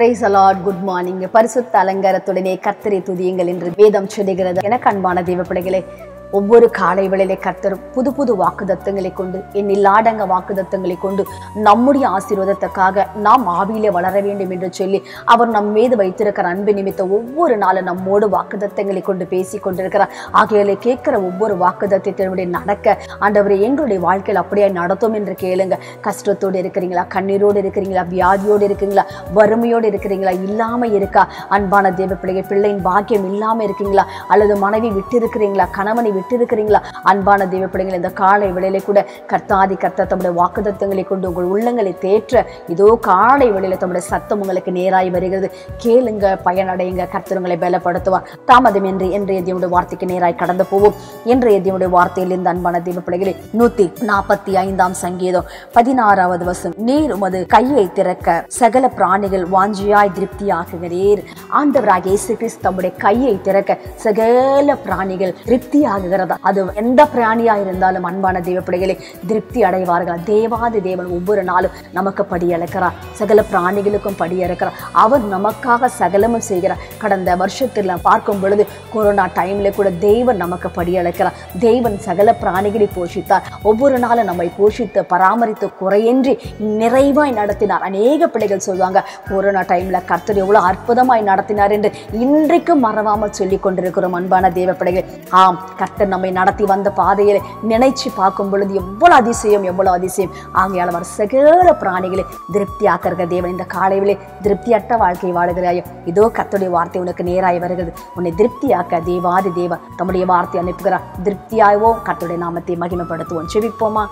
price allot good morning பரிசுத்த அலங்காரத்துடனே கர்த்தரை துதியுங்கள் என்று வேதம் சொல்லுகிறது எனக்கு அன்பான தெய்வ பிள்ளைகளே ஒவ்வொரு காலை வேளையிலே கர்த்தர் புது புது வாக்குதத்தங்களை கொண்டு எண்ணில்லாடங்க வாக்குதத்தங்களை கொண்டு நம்முடைய ஆசீர்வாதத்துக்காக நாம் ஆவியிலே வளர வேண்டும் என்று சொல்லி அவர் நம் மீது வைத்திருக்கிற அன்பு நிமித்தம் ஒவ்வொரு நாளும் நம்மோடு வாக்குதத்தங்களை கொண்டு பேசி கொண்டிருக்கிறார் ஆகையிலே கேட்கிற ஒவ்வொரு வாக்குதத்தினுடைய நடக்க ஆண்டவரை எங்களுடைய வாழ்க்கையில் அப்படியே நடத்தும் என்று கேளுங்க கஷ்டத்தோடு இருக்கிறீங்களா கண்ணீரோடு இருக்கிறீங்களா வியாதியோடு இருக்கிறீங்களா வறுமையோடு இருக்கிறீங்களா இல்லாம இருக்கா அன்பான தேவ பிள்ளைகள் பிள்ளையின் பாக்கியம் இல்லாம இருக்கீங்களா அல்லது மனைவி விட்டு இருக்கிறீங்களா கணவனை விட்டு இருக்கிறீங்களா அன்பான தேவ பிள்ளைகள் இந்த காலை வேளையிலே கூட கர்த்தாதி கர்த்தர் தம்முடைய வாக்குதத்தங்களை கொண்டு உங்கள் உள்ளங்களை தேற்ற இதோ காலை வேளையில தம்முடைய சத்தம் உங்களுக்கு நேராய் வருகிறது கேளுங்க பயனடையுங்க கர்த்தர் உங்களை பலப்படுத்துவார் தாமதம் என்று இன்றைய தேவனுடைய வார்த்தைக்கு நேராய் கடந்து போவோம் இன்றைய தேவனுடைய வார்த்தையில் இந்த அன்பான தேவ பிள்ளைகளை நூத்தி நாற்பத்தி ஐந்தாம் சங்கீதம் பதினாறாவது வசம் நீர் உமது கையை திறக்க சகல பிராணிகள் வாஞ்சியாய் திருப்தியாகுகிறீர் ஆண்டவராக இயேசு கிறிஸ்து தம்முடைய கையை திறக்க சகல பிராணிகள் திருப்தியாகுகிறதா அது எந்த பிராணியா இருந்தாலும் அன்பான தேவ பிள்ளைகளை திருப்தி அடைவார்கள் தேவாதி தேவன் ஒவ்வொரு நாளும் நமக்கு படி இழக்கிறார் சகல பிராணிகளுக்கும் படி இறக்கிறார் அவர் நமக்காக சகலமும் செய்கிறார் கடந்த வருஷத்தில் பார்க்கும் பொழுது கொரோனா டைம்ல கூட தேவன் நமக்கு படி இழக்கிறார் தேவன் சகல பிராணிகளை போஷித்தார் ஒவ்வொரு நாளும் நம்மை போஷித்து பராமரித்து குறையின்றி நிறைவாய் நடத்தினார் அநேக பிள்ளைகள் சொல்லுவாங்க கொரோனா டைம்ல கர்த்தர் எவ்வளவு அற்புதமாய் நடத்தினார் என்று இன்றைக்கும் மறவாமல் சொல்லி கொண்டிருக்கிறோம் அன்பான தேவ பிள்ளைகள் ஆம் கர்த்தர் நம்மை நடத்தி வந்த பாதையில நினைச்சு பார்க்கும் பொழுது எவ்வளவு அதிசயம் எவ்வளவு அதிசயம் ஆகையால் அவர் சகல பிராணிகளை திருப்தி ஆக்குற தேவன் இந்த காலையிலே திருப்தியற்ற வாழ்க்கை வாழுகிறாயோ இதோ கர்த்தருடைய வார்த்தை உனக்கு நேராய் வருகிறது உன்னை திருப்தியாக்க தேவாதி தேவ தம்முடைய வார்த்தை அனுப்புகிறார் திருப்தியாகவோ கர்த்தருடைய நாமத்தை மகிமைப்படுத்துவோம் செவிப்போமா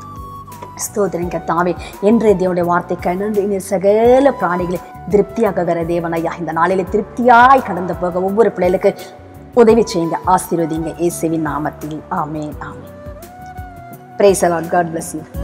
ஸ்தோத்திரங்க தாவே என்றே தேவனுடைய வார்த்தை கணந்து நீர் சகல பிராணிகளை திருப்தியாக்குகிற தேவனையா இந்த நாளிலே திருப்தியாய் கடந்து போக ஒவ்வொரு பிள்ளைகளுக்கு உதவி செய்யுங்க ஆசீர்வதிங்க இயேசுவின் நாமத்தில் ஆமேன் ஆமேன் praise the Lord God bless you